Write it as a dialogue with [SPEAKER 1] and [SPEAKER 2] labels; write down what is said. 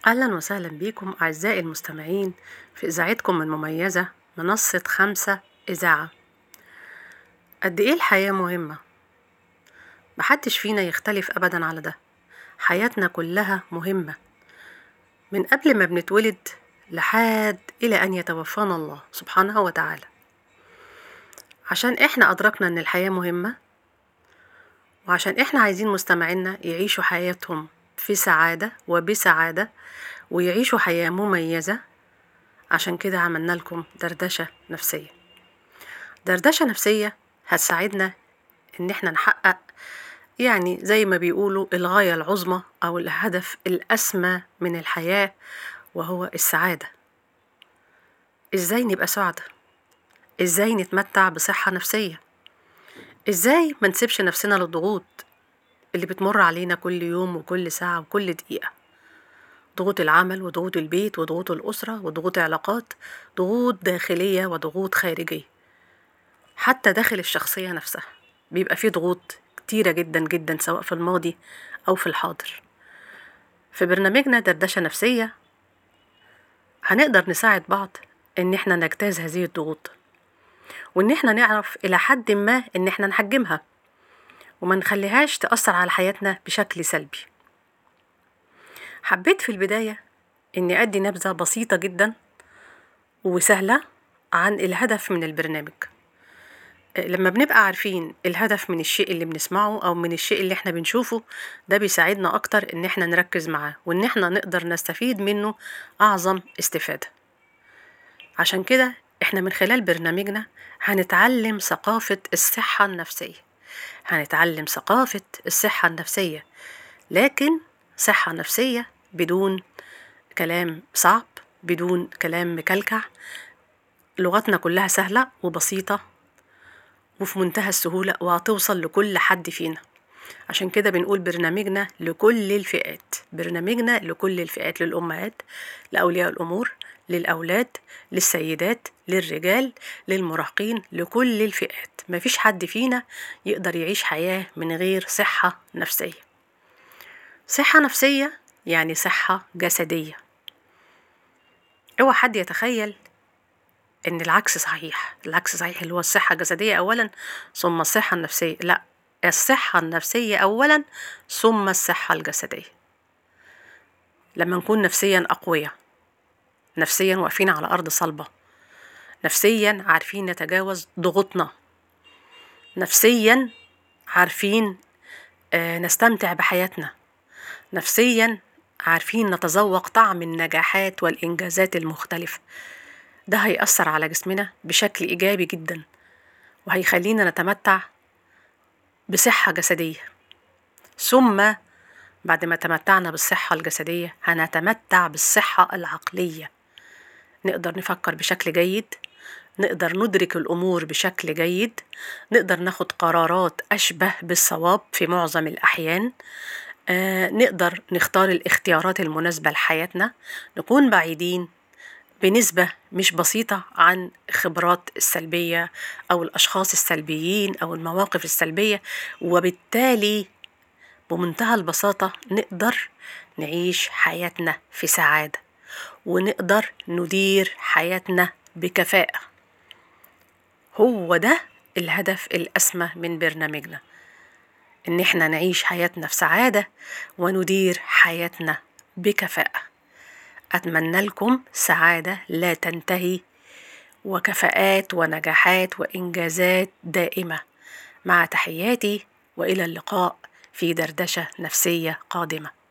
[SPEAKER 1] أهلا وسهلا بكم أعزائي المستمعين في إذاعتكم المميزة منصة خمسة إذاعة قد إيه الحياة مهمة محدش فينا يختلف أبدا على ده حياتنا كلها مهمة من قبل ما بنتولد لحد إلى أن يتوفانا الله سبحانه وتعالى عشان إحنا أدركنا إن الحياة مهمة وعشان إحنا عايزين مستمعينا يعيشوا حياتهم في سعادة وبسعادة ويعيشوا حياة مميزة عشان كده عملنا لكم دردشة نفسية دردشة نفسية هتساعدنا إن إحنا نحقق يعني زي ما بيقولوا الغاية العظمى أو الهدف الأسمى من الحياة وهو السعادة إزاي نبقى سعداء إزاي نتمتع بصحة نفسية إزاي ما نسيبش نفسنا للضغوط اللي بتمر علينا كل يوم وكل ساعة وكل دقيقة ضغوط العمل وضغوط البيت وضغوط الأسرة وضغوط علاقات ضغوط داخلية وضغوط خارجية حتى داخل الشخصية نفسها بيبقى فيه ضغوط كتيرة جدا جدا سواء في الماضي أو في الحاضر في برنامجنا دردشة نفسية هنقدر نساعد بعض إن احنا نجتاز هذه الضغوط وإن احنا نعرف إلى حد ما إن احنا نحجمها وما نخليهاش تأثر على حياتنا بشكل سلبي حبيت في البداية إني أدي نبذة بسيطة جدا وسهلة عن الهدف من البرنامج لما بنبقى عارفين الهدف من الشيء اللي بنسمعه أو من الشيء اللي احنا بنشوفه ده بيساعدنا أكتر إن احنا نركز معاه وإن احنا نقدر نستفيد منه أعظم استفادة عشان كده احنا من خلال برنامجنا هنتعلم ثقافة الصحة النفسية هنتعلم ثقافة الصحة النفسية لكن صحة نفسية بدون كلام صعب بدون كلام مكلكع لغتنا كلها سهلة وبسيطة وفي منتهى السهولة وهتوصل لكل حد فينا عشان كده بنقول برنامجنا لكل الفئات برنامجنا لكل الفئات للأمهات لأولياء الأمور للأولاد للسيدات للرجال للمراهقين لكل الفئات مفيش حد فينا يقدر يعيش حياة من غير صحة نفسية صحة نفسية يعني صحة جسدية اوعى حد يتخيل ان العكس صحيح العكس صحيح اللي هو الصحة الجسدية اولا ثم الصحة النفسية لا الصحة النفسية اولا ثم الصحة الجسدية لما نكون نفسيا اقوياء نفسيا واقفين على ارض صلبة نفسيا عارفين نتجاوز ضغوطنا نفسيا عارفين آه نستمتع بحياتنا نفسيا عارفين نتذوق طعم النجاحات والإنجازات المختلفة ده هيأثر على جسمنا بشكل إيجابي جدا وهيخلينا نتمتع بصحة جسدية ثم بعد ما تمتعنا بالصحة الجسدية هنتمتع بالصحة العقلية نقدر نفكر بشكل جيد نقدر ندرك الأمور بشكل جيد نقدر ناخد قرارات أشبه بالصواب في معظم الأحيان آه نقدر نختار الاختيارات المناسبة لحياتنا نكون بعيدين بنسبة مش بسيطة عن خبرات السلبية أو الأشخاص السلبيين أو المواقف السلبية وبالتالي بمنتهى البساطة نقدر نعيش حياتنا في سعادة ونقدر ندير حياتنا بكفاءة هو ده الهدف الأسمى من برنامجنا إن إحنا نعيش حياتنا في سعادة وندير حياتنا بكفاءة أتمنى لكم سعادة لا تنتهي وكفاءات ونجاحات وإنجازات دائمة مع تحياتي وإلى اللقاء في دردشة نفسية قادمة